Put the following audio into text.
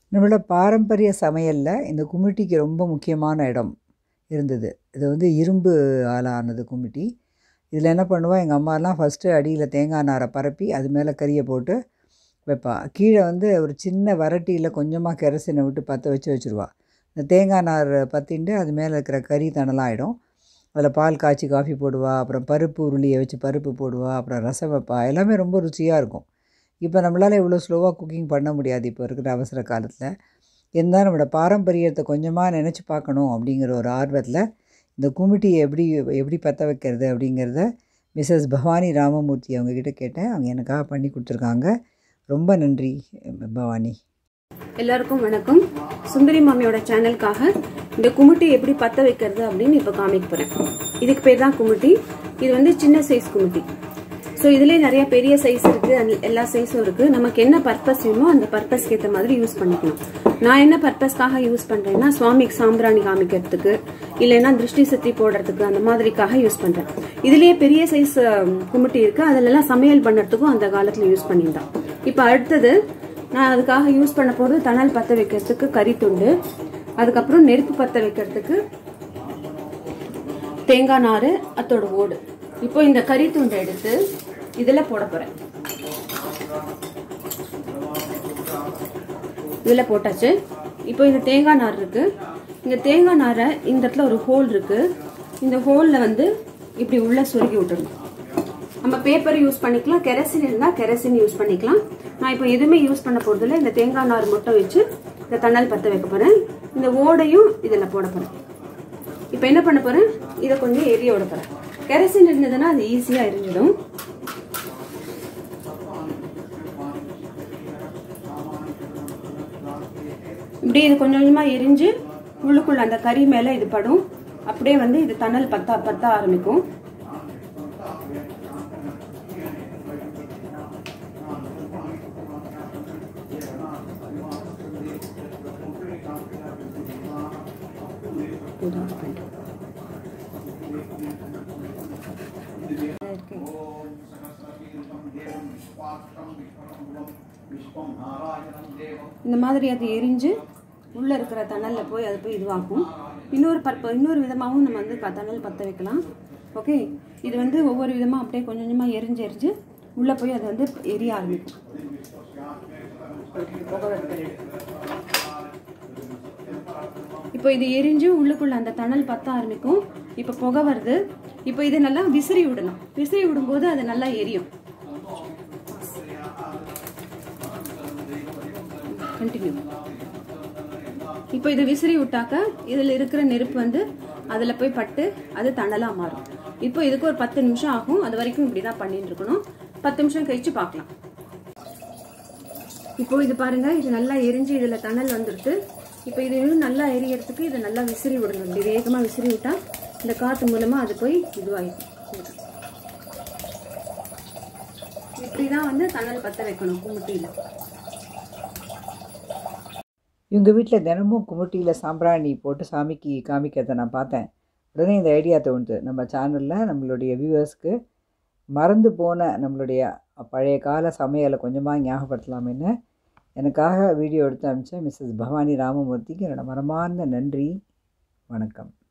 நம்மளோட பாரம்பரிய சமையலில் இந்த குமிட்டிக்கு ரொம்ப முக்கியமான இடம் இருந்தது இது வந்து இரும்பு ஆலானது குமிட்டி இதில் என்ன பண்ணுவா எங்கள் அம்மாலாம் ஃபஸ்ட்டு அடியில் தேங்காய் நாரை பரப்பி அது மேலே கறியை போட்டு வைப்பா கீழே வந்து ஒரு சின்ன வரட்டியில் கொஞ்சமாக கெரசினை விட்டு பற்ற வச்சு வச்சுருவா இந்த தேங்காய் நார் பற்றிண்டு அது மேலே இருக்கிற கறி தணலாம் ஆகிடும் அதில் பால் காய்ச்சி காஃபி போடுவா அப்புறம் பருப்பு உருளியை வச்சு பருப்பு போடுவா அப்புறம் ரசம் வைப்பா எல்லாமே ரொம்ப ருச்சியாக இருக்கும் இப்போ நம்மளால் இவ்வளோ ஸ்லோவாக குக்கிங் பண்ண முடியாது இப்போ இருக்கிற அவசர காலத்தில் இருந்தாலும் நம்மளோட பாரம்பரியத்தை கொஞ்சமாக நினச்சி பார்க்கணும் அப்படிங்கிற ஒரு ஆர்வத்தில் இந்த குமிட்டியை எப்படி எப்படி பற்ற வைக்கிறது அப்படிங்கிறத மிஸ்ஸஸ் பவானி ராமமூர்த்தி அவங்கக்கிட்ட கேட்டேன் அவங்க எனக்காக பண்ணி கொடுத்துருக்காங்க ரொம்ப நன்றி பவானி எல்லாருக்கும் வணக்கம் சுந்தரி மாமியோட சேனலுக்காக இந்த குமிட்டி எப்படி பத்த வைக்கிறது அப்படின்னு இப்போ காமிக்க போறேன் இதுக்கு பேர் தான் குமிட்டி இது வந்து சின்ன சைஸ் குமிட்டி ஸோ இதுலேயே நிறைய பெரிய சைஸ் இருக்கு அந்த எல்லா சைஸும் இருக்கு நமக்கு என்ன பர்பஸ் வேணுமோ அந்த பர்பஸ்க்கு ஏற்ற மாதிரி யூஸ் பண்ணிக்கணும் நான் என்ன பர்பஸ்க்காக யூஸ் பண்றேன்னா சுவாமிக்கு சாம்பிராணி காமிக்கிறதுக்கு இல்லைன்னா திருஷ்டி சுத்தி போடுறதுக்கு அந்த மாதிரிக்காக யூஸ் பண்றேன் இதுலயே பெரிய சைஸ் குமிட்டி இருக்கு அதுலலாம் சமையல் பண்ணுறதுக்கும் அந்த காலத்துல யூஸ் பண்ணியிருந்தான் இப்போ அடுத்தது நான் அதுக்காக யூஸ் பண்ண போகிறது தணல் பற்ற வைக்கிறதுக்கு கறித்துண்டு அதுக்கப்புறம் நெருப்பு பற்ற வைக்கிறதுக்கு தேங்காய் நார் அத்தோட ஓடு இப்போ இந்த கறி துண்டை எடுத்து இதில் போட போகிறேன் இதில் போட்டாச்சு இப்போ இந்த தேங்காய் நார் இருக்கு இந்த தேங்காய் நாரை இந்த இடத்துல ஒரு ஹோல் இருக்கு இந்த ஹோலில் வந்து இப்படி உள்ள சொருகி விட்டுடணும் நம்ம பேப்பர் யூஸ் பண்ணிக்கலாம் கெரசின் இருந்தால் கெரசின் யூஸ் பண்ணிக்கலாம் நான் இப்போ எதுவுமே யூஸ் பண்ண போகிறதில்ல இந்த தேங்காய் நார் மட்டும் வச்சு இந்த தணல் பற்ற வைக்க போகிறேன் இந்த ஓடையும் இதில் போட போகிறேன் இப்போ என்ன பண்ண போகிறேன் இதை கொஞ்சம் எரிய விட போகிறேன் கெரசின் இருந்ததுன்னா அது ஈஸியாக எரிஞ்சிடும் இப்படி இது கொஞ்சம் கொஞ்சமாக எரிஞ்சு உள்ளுக்குள்ள அந்த கறி மேலே இது படும் அப்படியே வந்து இது தணல் பத்த பத்த ஆரம்பிக்கும் இந்த மாதிரி அது எரிஞ்சு உள்ள இருக்கிற தணல்ல போய் அது போய் இதுவாகும் இன்னொரு பற்ப இன்னொரு விதமாகவும் நம்ம வந்து க- தணல் பற்ற வைக்கலாம் ஓகே இது வந்து ஒவ்வொரு விதமா அப்படியே கொஞ்சம் கொஞ்சமா எரிஞ்சு எரிஞ்சு உள்ள போய் அது வந்து எரிய ஆரம்பிக்கும் புகை வருது. இப்போ இது எரிஞ்சு உள்ளுக்குள்ள அந்த தணல் பத்த ஆரம்பிக்கும் இப்போ புகை வருது இப்போ இதை நல்லா விசிறி விடணும் விசிறி விடும்போது அது நல்லா எரியும் கண்டினியூ இப்போ இதை விசிறி விட்டாக்க இதில் இருக்கிற நெருப்பு வந்து அதில் போய் பட்டு அது தணலா மாறும் இப்போ இதுக்கு ஒரு பத்து நிமிஷம் ஆகும் அது வரைக்கும் இப்படி தான் பண்ணிட்டு இருக்கணும் பத்து நிமிஷம் கழிச்சு பார்க்கலாம் இப்போ இது பாருங்க இது நல்லா எரிஞ்சு இதுல தணல் வந்துடுது இப்போ இது இன்னும் நல்லா எரியறதுக்கு இதை நல்லா விசிறி விடணும் இப்படி வேகமா விசிறி விட்டா இந்த காத்து மூலமா அது போய் இதுவாயிடும் இப்படிதான் வந்து தணல் பத்த வைக்கணும் குமுட்டியில இவங்க வீட்டில் தினமும் குமிட்டியில் சாம்பிராணி போட்டு சாமிக்கு காமிக்கிறத நான் பார்த்தேன் உடனே இந்த ஐடியா தோணுது நம்ம சேனலில் நம்மளுடைய வியூவர்ஸ்க்கு மறந்து போன நம்மளுடைய பழைய கால சமையலை கொஞ்சமாக ஞாபகப்படுத்தலாமேன்னு எனக்காக வீடியோ எடுத்து அனுப்பிச்ச மிஸ்ஸஸ் பவானி ராமமூர்த்திக்கு என்னோட மனமார்ந்த நன்றி வணக்கம்